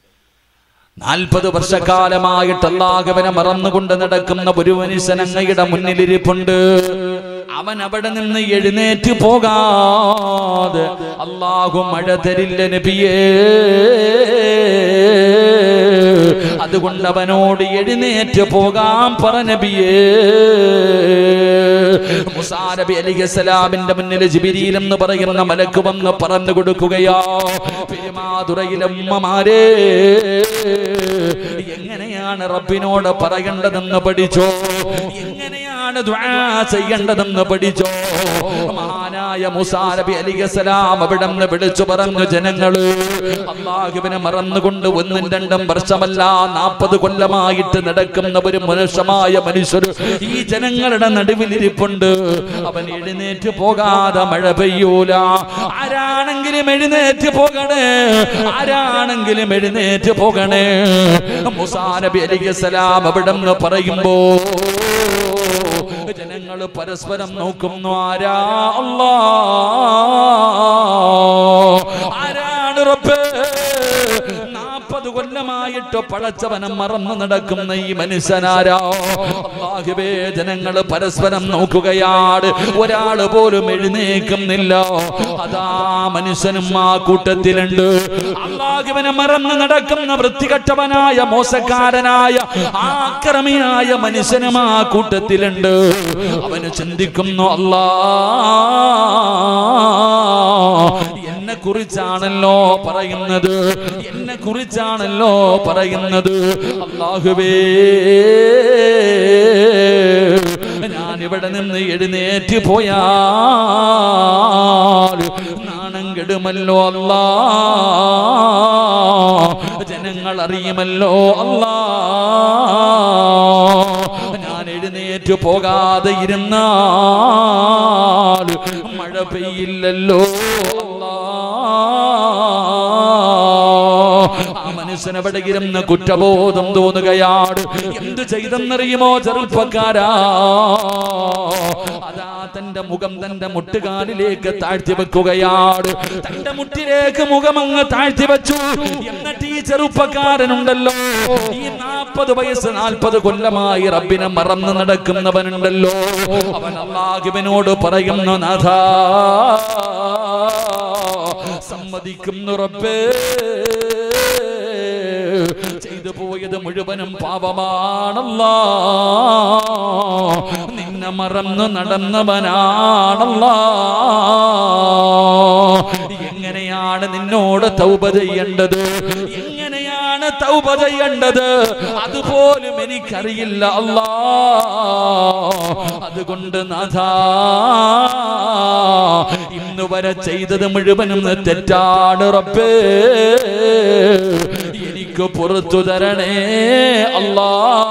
നാൽപ്പത് വർഷക്കാലമായിട്ട് അള്ളാഹുവിനെ മറന്നുകൊണ്ട് നടക്കുന്ന ഒരു മനുഷ്യൻ അങ്ങയുടെ മുന്നിലിരിപ്പുണ്ട് അവൻ അവിടെ നിന്ന് എഴുന്നേറ്റ് പോകാതെ അള്ളാഹു മഴ തരില്ല നബിയേ അതുകൊണ്ട് അവനോട് എഴുന്നേറ്റ് പോകാൻ പറ നബിയേ മുസാ നബി അലിഹസലാമിന്റെ മുന്നിൽ ജിബിരിയിൽ എന്ന് പറയുന്ന മലക്ക് വന്ന് പറഞ്ഞു കൊടുക്കുകയോ പെരുമാതുറയിലെ ഉമ്മമാരേ എങ്ങനെയാണ് റബ്ബിനോട് പറയേണ്ടതെന്ന് പഠിച്ചോ എങ്ങനെയാണ് ദുആ ചെയ്യേണ്ടതെന്ന് പഠിച്ചോ മഹാനായ മുസാ നബി അലിഹസലാം അവിടെ നിന്ന് വിളിച്ചു പറഞ്ഞു ജനങ്ങള് അള്ളാഹുവിനെ മറന്നുകൊണ്ട് ഒന്നും രണ്ടും വർഷമല്ല നാൽപ്പത് കൊല്ലമായിട്ട് നടക്കുന്ന ഒരു മനുഷ്യമായ മനുഷ്യർ ഈ ജനങ്ങളുടെ നടുവിലിരിപ്പുണ്ട് അവൻ എഴുന്നേറ്റ് പോകാതെ മഴ പെയ്യൂല ആരാണെങ്കിലും എഴുന്നേറ്റ് പോകണേ ആരാണെങ്കിലും എഴുന്നേറ്റ് പോകണേ മുസാ നബി അലിഹസലാം അവിടെ നിന്ന് പറയുമ്പോ ജനങ്ങൾ പരസ്പരം നോക്കുന്നു ആരാ അല്ലാ ആരാണ് റബ്ബേ നാൽപ്പത് കൊല്ലമായിട്ട് പടച്ചവനം മറന്നു നടക്കുന്ന ഈ മനുഷ്യനാരാ അള്ളാഹുവേ ജനങ്ങൾ പരസ്പരം നോക്കുകയാണ് ഒരാള് പോലും എഴുന്നേക്കുന്നില്ല അതാ മനുഷ്യനും ആ കൂട്ടത്തിലുണ്ട് അള്ളാഹുവിനെ മറന്ന് നടക്കുന്ന വൃത്തികെട്ടവനായ മോശക്കാരനായ ആക്രമിയായ മനുഷ്യനും ആ കൂട്ടത്തിലുണ്ട് അവന് ചിന്തിക്കുന്നു അല്ലാ എന്നെ കുറിച്ചാണല്ലോ പറയുന്നത് എന്നെ കുറിച്ചാണല്ലോ പറയുന്നത് അള്ളാഹുവേ ഞാൻ ഇവിടെ നിന്ന് എഴുന്നേറ്റ് പോയാൽ നാണം കെടുമല്ലോ അല്ലാ ജനങ്ങൾ അറിയുമല്ലോ അല്ലാ ഞാൻ എഴുന്നേറ്റ് പോകാതെ ഇരുന്നാൽ മഴ പെയ്യില്ലല്ലോ അല്ലാ ആ മനുഷ്യൻ അവിടെ ഇരുന്ന് കുറ്റബോധം തോന്നുകയാണ് എന്ത് ചെയ്തെന്നറിയുമോ ചെറുപ്പക്കാരാ അതാ തന്റെ മുഖം തന്റെ മുട്ടുകാലിലേക്ക് താഴ്ത്തി വെക്കുകയാണ് തന്റെ മുട്ടിലേക്ക് മുഖം അങ്ങ് താഴ്ത്തി വെച്ചു എന്നിട്ട് ഈ ചെറുപ്പക്കാരനുണ്ടല്ലോ ഈ നാൽപ്പത് വയസ്സ് നാൽപ്പത് കൊല്ലമായി റബ്ബിനെ മറന്ന് നടക്കുന്നവനുണ്ടല്ലോ അവൻ അള്ളാഹുവിനോട് പറയുന്നു നാഥാ സമ്മതിക്കുന്നു റബ്ബേ ചെയ്തു പോയത് മുഴുവനും പാപമാണല്ല നിന്നെ മറന്നു നടന്നവനാണല്ല എങ്ങനെയാണ് നിന്നോട് തൗബ ചെയ്യേണ്ടത് എങ്ങനെയാണ് തൗബ ചെയ്യേണ്ടത് അതുപോലും എനിക്കറിയില്ല അല്ലാ അതുകൊണ്ട് നാഥാ ഇന്ന് വരെ ചെയ്തത് മുഴുവനും തെറ്റാണ് റബ്ബേ എനിക്ക് പുറത്തു തരണേ അല്ലാ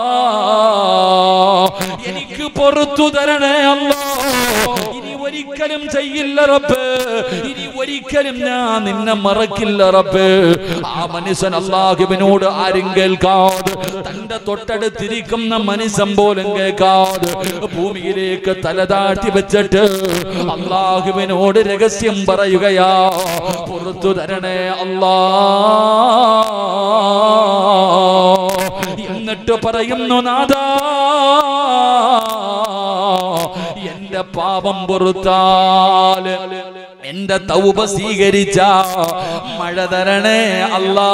എനിക്ക് പുറത്തു തരണേ അല്ലാ ഇനി ഒരിക്കലും ചെയ്യില്ല റബ്ബ് ഇനി ഒരിക്കലും ഞാൻ നിന്നെ മറക്കില്ല റബ്ബ് ആ മനുഷ്യൻ അള്ളാഹുവിനോട് ആരും കേൾക്കാതെ തന്റെ തൊട്ടടുത്തിരിക്കുന്ന മനുഷ്യൻ പോലും കേൾക്കാതെ ഭൂമിയിലേക്ക് തല താഴ്ത്തി വെച്ചിട്ട് അള്ളാഹുവിനോട് രഹസ്യം പറയുകയാ പുറത്തു തരണേ അല്ലാ എന്നിട്ട് പറയുന്നു നാദാ എന്റെ പാപം പൊറുത്താൽ എന്റെ തൗബ സ്വീകരിച്ച മഴ തരണേ അല്ലാ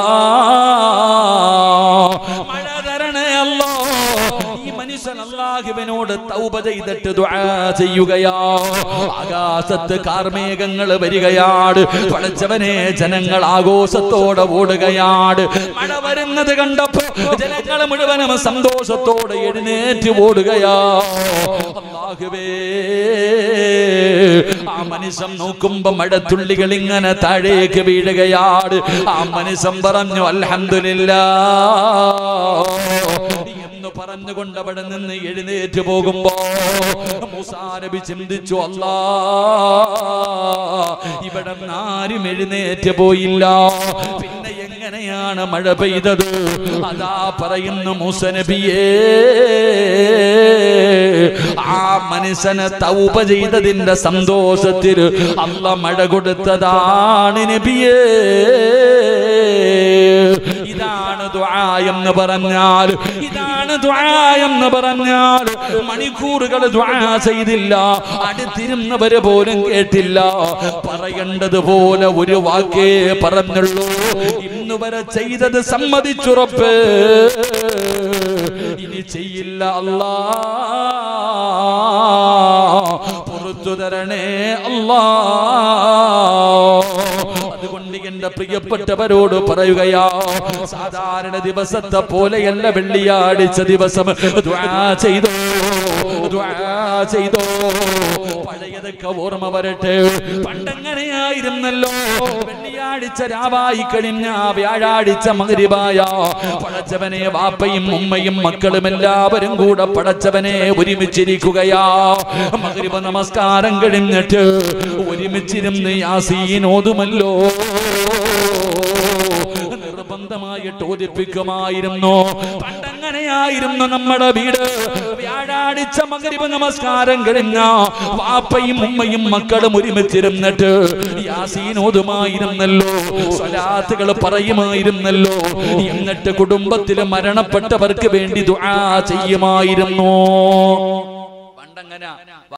മഴ തരണേ അല്ലാ ഈ മനുഷ്യൻ അള്ളാഹുവിനോട് തൗബ ചെയ്തിട്ട് ദുആ ചെയ്യുകയാ ആകാശത്ത് കാർമേഘങ്ങൾ വരികയാണ് പടച്ചവനെ ജനങ്ങൾ ആഘോഷത്തോടെ ഓടുകയാണ് മഴ വരുന്നത് കണ്ടപ്പോ ജനങ്ങൾ മുഴുവനും സന്തോഷത്തോടെ എഴുന്നേറ്റ് ഓടുകയാ അള്ളാഹുവേ ആ മനുഷ്യൻ നോക്കുമ്പോ മഴത്തുള്ളികൾ ഇങ്ങനെ താഴേക്ക് വീഴുകയാണ് ആ മനുഷ്യൻ പറഞ്ഞു അൽഹംദുലില്ലാ എന്ന് പറഞ്ഞുകൊണ്ട് അവിടെ നിന്ന് എഴുന്നേറ്റ് പോകുമ്പോ മൂസാനബി ചിന്തിച്ചു അല്ലാ ഇവിടെ ആരും എഴുന്നേറ്റ് പോയില്ല പിന്നെ എങ്ങനെയാണ് മഴ പെയ്തത് അതാ പറയുന്നു മൂസനബിയേ ആ മനുഷ്യനെ തൗപ ചെയ്തതിന്റെ സന്തോഷത്തിൽ അല്ല മഴ കൊടുത്തതാണ് നബിയേ ഇതാണ് ദുആ എന്ന് പറഞ്ഞാൽ ഇതാണ് ദുആ എന്ന് പറഞ്ഞാൽ മണിക്കൂറുകൾ ദുആ ചെയ്തില്ല അടുത്തിരുന്നവര് പോലും കേട്ടില്ല പറയേണ്ടതുപോലെ ഒരു വാക്കേ പറഞ്ഞുള്ളൂ ഇന്ന് വരെ ചെയ്തത് സമ്മതിച്ചുറപ്പ് ഇനി ചെയ്യില്ല അല്ലാ പുറത്തു തരണേ അല്ലാ അതുകൊണ്ട് എന്റെ പ്രിയപ്പെട്ടവരോട് പറയുകയാ സാധാരണ ദിവസത്തെ പോലെയല്ല വെള്ളിയാഴ്ച ദിവസം ദുആ ചെയ്തോ ദുആ ചെയ്തോ പഴയതൊക്കെ ഓർമ്മ വരട്ടെ പണ്ടെങ്ങനെയായിരുന്നല്ലോ വെള്ളിയാഴ്ച രാവായി കഴിഞ്ഞ വ്യാഴാഴ്ച മകരിവായ പടച്ചവനെ വാപ്പയും ഉമ്മയും മക്കളും എല്ലാവരും കൂടെ പടച്ചവനെ ഒരുമിച്ചിരിക്കുകയാ മകരിവ നമസ്കാരം കഴിഞ്ഞിട്ട് ഒരുമിച്ചിരുന്ന് യാസീൻ ഓതുമല്ലോ നിർബന്ധമായിട്ട് ഓദിപ്പിക്കുമായിരുന്നു പണ്ടങ്ങനെയായിരുന്നു നമ്മുടെ വീട് വ്യാഴാഴ്ച മകരിവ് നമസ്കാരം കഴിഞ്ഞ വാപ്പയും ഉമ്മയും മക്കളും ഒരുമിച്ചിരുന്നിട്ട് യാസീനോതുമായിരുന്നല്ലോ സ്വലാത്തുകൾ പറയുമായിരുന്നല്ലോ എന്നിട്ട് കുടുംബത്തിൽ മരണപ്പെട്ടവർക്ക് വേണ്ടി ദുആ ചെയ്യുമായിരുന്നു പണ്ടങ്ങനെ